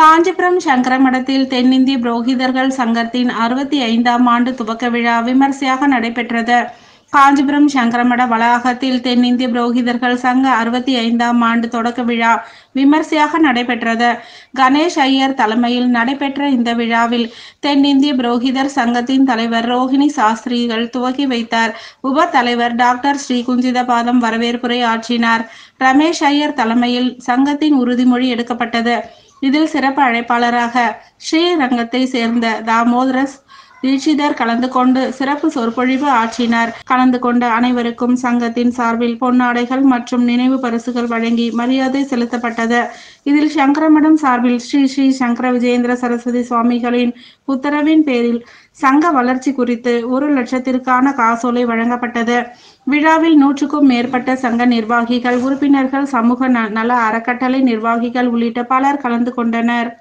காஞ்சிபுரம் சங்கர மடத்தில் தென்னிந்திய புரோகிதர்கள் சங்கத்தின் அறுபத்தி ஐந்தாம் ஆண்டு துவக்க விழா விமர்சையாக நடைபெற்றது காஞ்சிபுரம் சங்கரமட வளாகத்தில் தென்னிந்திய புரோகிதர்கள் சங்க அறுபத்தி ஐந்தாம் ஆண்டு தொடக்க விழா விமர்சையாக நடைபெற்றது கணேஷ் ஐயர் தலைமையில் நடைபெற்ற இந்த விழாவில் தென்னிந்திய புரோகிதர் சங்கத்தின் தலைவர் ரோஹிணி சாஸ்திரிகள் துவக்கி வைத்தார் உப தலைவர் டாக்டர் ஸ்ரீ குஞ்சிதபாதம் வரவேற்புரை ஆற்றினார் ரமேஷ் ஐயர் தலைமையில் சங்கத்தின் உறுதிமொழி எடுக்கப்பட்டது இதில் சிறப்பு அழைப்பாளராக ஸ்ரீரங்கத்தை சேர்ந்த தாமோதரஸ் தீட்சிதர் கலந்து கொண்டு சிறப்பு சொற்பொழிவு ஆற்றினார் கலந்து கொண்ட அனைவருக்கும் சங்கத்தின் சார்பில் பொன்னாடைகள் மற்றும் நினைவு பரிசுகள் வழங்கி மரியாதை செலுத்தப்பட்டது இதில் சங்கரமடம் சார்பில் ஸ்ரீ ஸ்ரீ சங்கர விஜயேந்திர சரஸ்வதி சுவாமிகளின் உத்தரவின் பேரில் சங்க வளர்ச்சி குறித்து ஒரு லட்சத்திற்கான காசோலை வழங்கப்பட்டது விழாவில் நூற்றுக்கும் மேற்பட்ட சங்க நிர்வாகிகள் உறுப்பினர்கள் சமூக ந- நல அறக்கட்டளை நிர்வாகிகள் உள்ளிட்ட பலர் கலந்து கொண்டனர்